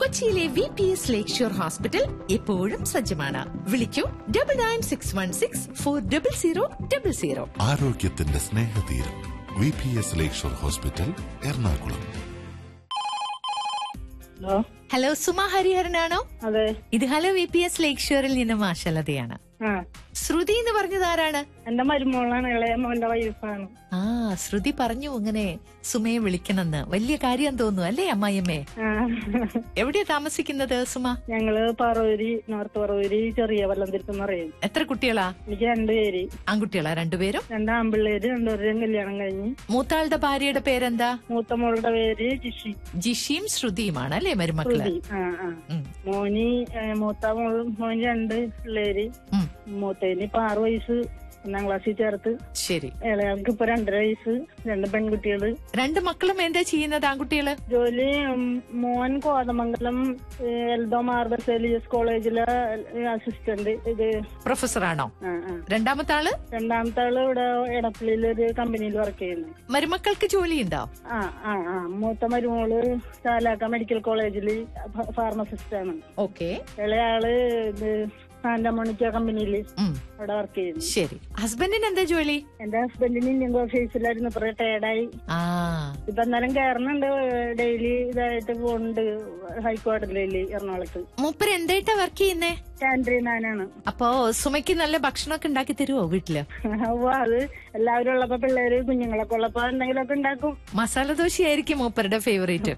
കൊച്ചിയിലെ V P S lake shore hospital എപ്പോഴും സജ്ജമാണ് വിളിക്കൂ double nine six one six four double zero double zero ആരോഗ്യത്തിന്റെ സ്നേഹതീരം V P S lakeshore hospital Ernakulam hello hello Suma ഹരിഹരനാണോ അതെ ഇത് hello V P S lake ഷോറിൽ നിന്ന് മാഷലതയാണ് ആ ശ്രുതി എന്ന് പറഞ്ഞത് ആരാണ് എന്റെ മരുമോളാണ് ഇളയ മോന്റെ വൈഫാണ് ആ ശ്രുതി പറഞ്ഞു ഇങ്ങനെ സുമയെ വിളിക്കണമെന്ന് വലിയ കാര്യം തോന്നുന്നു അല്ലേ അമ്മായിയമ്മേ ആ എവിടെയാ താമസിക്കുന്നത് സുമ ഞങ്ങള് പറവൂരി നോർത്ത് പറവൂരി ചെറിയ വല്ലംതിരുത്തെന്ന് പറയും എത്ര കുട്ടികളാ എനിക്ക് രണ്ടുപേര് ആൺകുട്ടികളാ രണ്ടുപേരും രണ്ട് ആൺപിള്ളേര് രണ്ടുപേരും കല്യാണം കഴിഞ്ഞ് മൂത്താളുടെ ഭാര്യയുടെ പേരെന്താ മൂത്ത മോളുടെ പേര് ജിഷി ജിഷിയും ശ്രുതിയുമാണ് അല്ലേ മരുമക്കള് ശ്രുതി ആ ആ ഉം, മോനി ഏ, മൂത്ത മോള് മോന് രണ്ട് പിള്ളേര് ഉം, മൂത്തതിന് ഇപ്പൊ ആറ് വയസ്സ് ഒന്നാം ക്ലാസ്സിൽ ചേർത്ത് ശരി ഇളയാൾക്ക് ഇപ്പൊ രണ്ടര വയസ്സ് രണ്ട് പെൺകുട്ടികള് രണ്ട് മക്കളും എന്താ ചെയ്യുന്നത് ആൺകുട്ടികള് ജോലി ഉം, മോൻ കോതമംഗലം ഏ, എൽദോ മാർബസേലിയസ് കോളേജിലെ അസിസ്റ്റന്റ് ഇത് പ്രൊഫസറാണോ ആ, ആ. രണ്ടാമത്തെ ആള് രണ്ടാമത്തെ ആള് ഇവിടെ എടപ്പള്ളിയിൽ ഒരു കമ്പനിയിൽ വർക്ക് ചെയ്യുന്നു മരുമക്കൾക്ക് ജോലിയുണ്ടോ ആ ആ ആ മൂത്ത മരുമോള് ചാലാക്ക മെഡിക്കൽ കോളേജിൽ ഫാർമസിസ്റ്റ് ആണ് ഓക്കെ ഇളയാള് ഇത് സാന്റമോണിക്ക കമ്പനിയിൽ ഉം, അവിടെ വർക്ക് ചെയ്യുന്നു ശരി ഹസ്ബൻഡിന് എന്താ ജോലി എന്റെ ഹസ്ബൻഡിന് ഇന്ത്യൻ ഓഫീസിലായിരുന്നു ഇപ്പൊ റിട്ടയർഡായി ആ ഇപ്പൊ എന്നാലും കയറുന്നുണ്ട് ഡെയിലി ഇതായിട്ട് പോകുന്നുണ്ട് ഹൈക്കോടതിയിൽ എറണാകുളത്ത് മൂപ്പര് എന്തായിട്ടാ വർക്ക് ചെയ്യുന്നേ ചാൻഡ്രീനാനാണ് അപ്പോ സുമയ്ക്ക് നല്ല ഭക്ഷണമൊക്കെ ഉണ്ടാക്കി തരുമോ വീട്ടില് അപ്പൊ അത് എല്ലാവരും ഉള്ളപ്പോ പിള്ളേര് കുഞ്ഞുങ്ങളൊക്കെ ഉള്ളപ്പോ എന്തെങ്കിലുമൊക്കെ ഉണ്ടാക്കും മസാല ദോശയായിരിക്കും മൂപ്പരുടെ favourite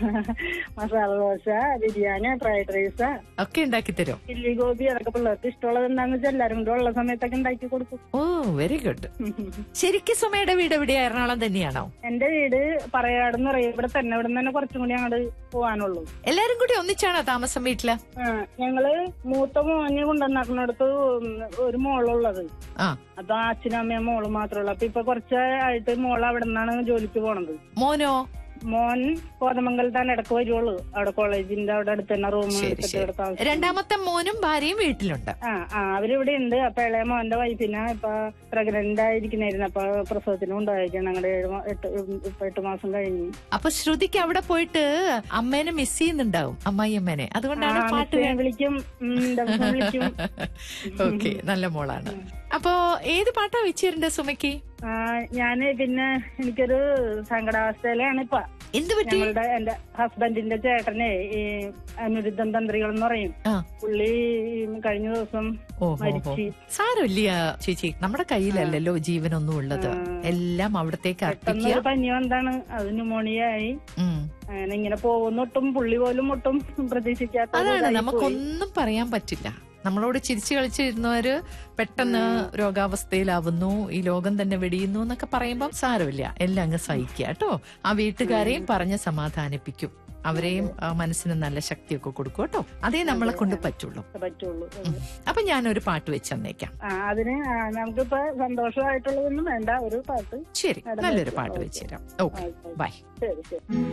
masala dosa biryani fried rice ഒക്കെ ഉണ്ടാക്കി തരും ചില്ലി ഗോപി അതൊക്കെ പിള്ളേർക്ക് ഇഷ്ടമുള്ളത് എന്താന്ന് വെച്ചാൽ എല്ലാവരും കൂടെ ഉള്ള സമയത്തൊക്കെ ഉണ്ടാക്കി കൊടുക്കും ഓ വെരി ഗുഡ് ശരിക്കും സുമയുടെ വീട് എവിടെയാ എറണാകുളം തന്നെയാണോ എന്റെ വീട് പറയാടെന്ന് പറയും ഇവിടെ തന്നെ ഇവിടെ തന്നെ കുറച്ചും കൂടി അങ്ങോട്ട് പോവാനുള്ളൂ എല്ലാരും കൂടി ഒന്നിച്ചാണോ താമസം വീട്ടില് ആ, ഞങ്ങള് മൂത്ത മോനെ കൊണ്ടുവന്നിടത്ത് ഒരു മോളുള്ളത് ആ അപ്പൊ അച്ഛനും അമ്മയും മോളും മാത്രമേ ഉള്ളൂ അപ്പൊ ഇപ്പൊ കുറച്ചായിട്ട് മോൾ അവിടെ നിന്നാണ് ജോലിക്ക് പോണത് മോനോ മോൻ കോതമംഗലത്താണ് ഇടക്ക് വരുവുള്ളൂ അവിടെ കോളേജിന്റെ അവിടെ അടുത്ത് തന്നെ റൂം ശരി എടുത്തിട്ട് ശരി ഇവിടെ താമസിക്കും രണ്ടാമത്തെ മോനും ഭാര്യയും വീട്ടിലുണ്ട് ആ ആ അവരിവിടെ ഉണ്ട് അപ്പൊ ഇളയ മോന്റെ വൈഫിനെ ഇപ്പൊ പ്രഗ്നന്റ് ആയിരിക്കണായിരുന്നു അപ്പൊ പ്രസവത്തിന് ഉണ്ടായിരിക്കണം ഞങ്ങളുടെ ഏഴ് മാ- എട്ട് ഇപ്പൊ എട്ട് മാസം കഴിഞ്ഞു അപ്പൊ ശ്രുതിക്ക് അവിടെ പോയിട്ട് അമ്മേനെ മിസ് ചെയ്യുന്നുണ്ടാവും അമ്മായി അമ്മേനെ അതുകൊണ്ടാണ് ആ, പാട്ട് മിസ്സിനെ വിളിക്കും ഉം, ദിവസം വിളിക്കും ഓക്കെ നല്ല മോളാണ് അപ്പോ ഏത് പാട്ടാ വെച്ചിട്ടുണ്ട് സുമയ്ക്ക് ആ, ഞാന് പിന്നെ എനിക്കൊരു സങ്കടാവസ്ഥയിലാണ് ഇപ്പൊ എന്ത് പറ്റി ഞങ്ങളുടെ എന്റെ ഹസ്ബൻഡിന്റെ ചേട്ടനെ ഈ അനുരുദ്ധം തന്ത്രികൾ എന്ന് പറയും ആ പുള്ളി കഴിഞ്ഞ ദിവസം ഓ ഓ, ഓ. മരിച്ചു സാരമില്ല ചേച്ചി നമ്മുടെ കയ്യിലല്ലല്ലോ ജീവനൊന്നും ഉള്ളത് എല്ലാം അവിടത്തേക്ക് പെട്ടെന്ന് അർപ്പിക്കുക ഒരു പനി വന്നാണ് അത് ന്യൂമോണിയ ആയി ഉം. അങ്ങനെ ഇങ്ങനെ പോകുന്നൊട്ടും പുള്ളി പോലും ഒട്ടും പ്രതീക്ഷിക്കാത്ത ഒരു അതാണ് ഇതായി പോയി. നമുക്കൊന്നും പറയാൻ പറ്റില്ല നമ്മളോട് ചിരിച്ചു കളിച്ചിരുന്നവര് പെട്ടെന്ന് രോഗാവസ്ഥയിലാവുന്നു ഈ ലോകം തന്നെ വെടിയുന്നു എന്നൊക്കെ പറയുമ്പോൾ സാരമില്ല എല്ലാം അങ്ങ് സഹിക്കുക കേട്ടോ ആ വീട്ടുകാരെയും പറഞ്ഞ് സമാധാനിപ്പിക്കും അവരെയും ആ, മനസ്സിന് നല്ല ശക്തിയൊക്കെ കൊടുക്കും കേട്ടോ അതേ നമ്മളെ കൊണ്ട് പറ്റുള്ളൂ പറ്റുള്ളൂ അപ്പൊ ഞാനൊരു പാട്ട് വെച്ച് തന്നേക്കാം ആ അതിന് ആ, നമുക്കിപ്പോ സന്തോഷമായിട്ടുള്ളതൊന്നും വേണ്ട ഒരു പാട്ട് ശരി നടന്നു നല്ലൊരു വെച്ചു. പാട്ട് ഓക്കേ. വെച്ചുതരാം ഓക്കെ ആയിക്കോട്ടെ. ബൈ ശരി ശരി